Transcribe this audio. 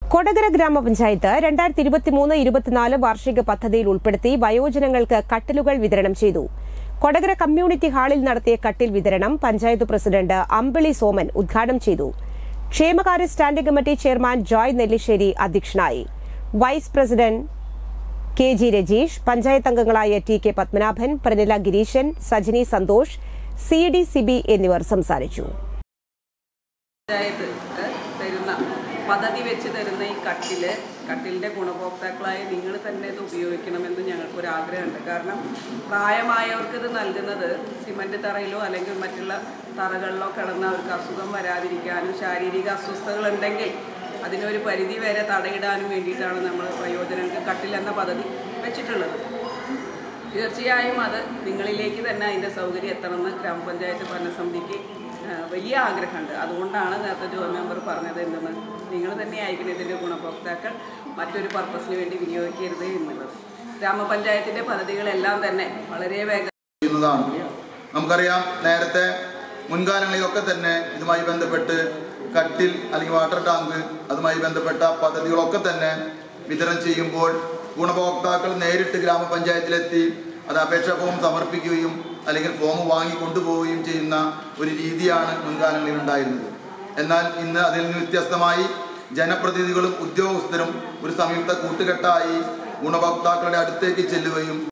കൊടകര ഗ്രാമപഞ്ചായത്ത് രണ്ടായിരത്തി ഇരുപത്തിമൂന്ന് ഇരുപത്തിനാല് വാർഷിക പദ്ധതിയിൽ ഉൾപ്പെടുത്തി വയോജനങ്ങൾക്ക് കട്ടിലുകൾ വിതരണം ചെയ്തു കൊടകര കമ്മ്യൂണിറ്റി ഹാളിൽ നടത്തിയ കട്ടിൽ വിതരണം പഞ്ചായത്ത് പ്രസിഡന്റ് അമ്പിളി സോമൻ ഉദ്ഘാടനം ചെയ്തു ക്ഷേമകാര്യ standing committee chairman Joy Nellissery അധ്യക്ഷനായി vice president K G Rajeesh panchayat അംഗങ്ങളായ T K Padmanabhan Pranila Gireeshan Sajini Santhosh C D Sibi എന്നിവർ സംസാരിച്ചു പഞ്ചായത്ത് ഏഹ്, തരുന്ന പദ്ധതി വെച്ച് തരുന്ന ഈ കട്ടില് കട്ടിലിൻ്റെ ഗുണഭോക്താക്കളായ നിങ്ങൾ തന്നെ ഇത് ഉപയോഗിക്കണമെന്ന് ഞങ്ങൾക്കൊരു ആഗ്രഹമുണ്ട് കാരണം പ്രായമായവർക്ക് ഇത് നൽകുന്നത് സിമൻറ്റ് തറയിലോ അല്ലെങ്കിൽ മറ്റുള്ള തറകളിലോ കിടന്ന് അവർക്ക് അസുഖം വരാതിരിക്കാനും ശാരീരിക അസ്വസ്ഥതകളുണ്ടെങ്കിൽ അതിനൊരു പരിധി വരെ തടയിടാനും വേണ്ടിയിട്ടാണ് നമ്മൾ വയോജനങ്ങൾക്ക് കട്ടിൽ എന്ന പദ്ധതി വെച്ചിട്ടുള്ളത് തീർച്ചയായും അത് നിങ്ങളിലേക്ക് തന്നെ അതിൻ്റെ സൗകര്യം എത്തണമെന്ന് ഗ്രാമപഞ്ചായത്ത് ഭരണസമിതിക്ക് ആ, വലിയ ആഗ്രഹമുണ്ട് അതുകൊണ്ടാണ് നേരത്തെ ജോ മെമ്പർ പറഞ്ഞത് എന്തെന്ന് നിങ്ങൾ തന്നെ ആയിരിക്കണം ഇതിൻ്റെ ഗുണഭോക്താക്കൾ മറ്റൊരു പർപ്പസിന് വേണ്ടി വിനിയോഗിക്കരുത് എന്നുള്ളത് ഗ്രാമപഞ്ചായത്തിൻ്റെ പദ്ധതികളെല്ലാം തന്നെ വളരെ വേഗം ചെയ്യുന്നതാണ് നമുക്കറിയാം നേരത്തെ മുൻകാലങ്ങളിലൊക്കെ തന്നെ ഇതുമായി ബന്ധപ്പെട്ട് കട്ടിൽ അല്ലെങ്കിൽ വാട്ടർ ടാങ്ക് അതുമായി ബന്ധപ്പെട്ട പദ്ധതികളൊക്കെ തന്നെ വിതരണം ചെയ്യുമ്പോൾ ഗുണഭോക്താക്കൾ നേരിട്ട് ഗ്രാമപഞ്ചായത്തിലെത്തി അത് അപേക്ഷാ ഫോം സമർപ്പിക്കുകയും അല്ലെങ്കിൽ ഫോം വാങ്ങി കൊണ്ടുപോവുകയും ചെയ്യുന്ന ഒരു രീതിയാണ് മുൻകാലങ്ങളിൽ ഉണ്ടായിരുന്നത് എന്നാൽ ഇന്ന് അതിൽ നിന്ന് വ്യത്യസ്തമായി ജനപ്രതിനിധികളും ഉദ്യോഗസ്ഥരും ഒരു സംയുക്ത കൂട്ടുകെട്ടായി ഗുണഭോക്താക്കളുടെ അടുത്തേക്ക് ചെല്ലുകയും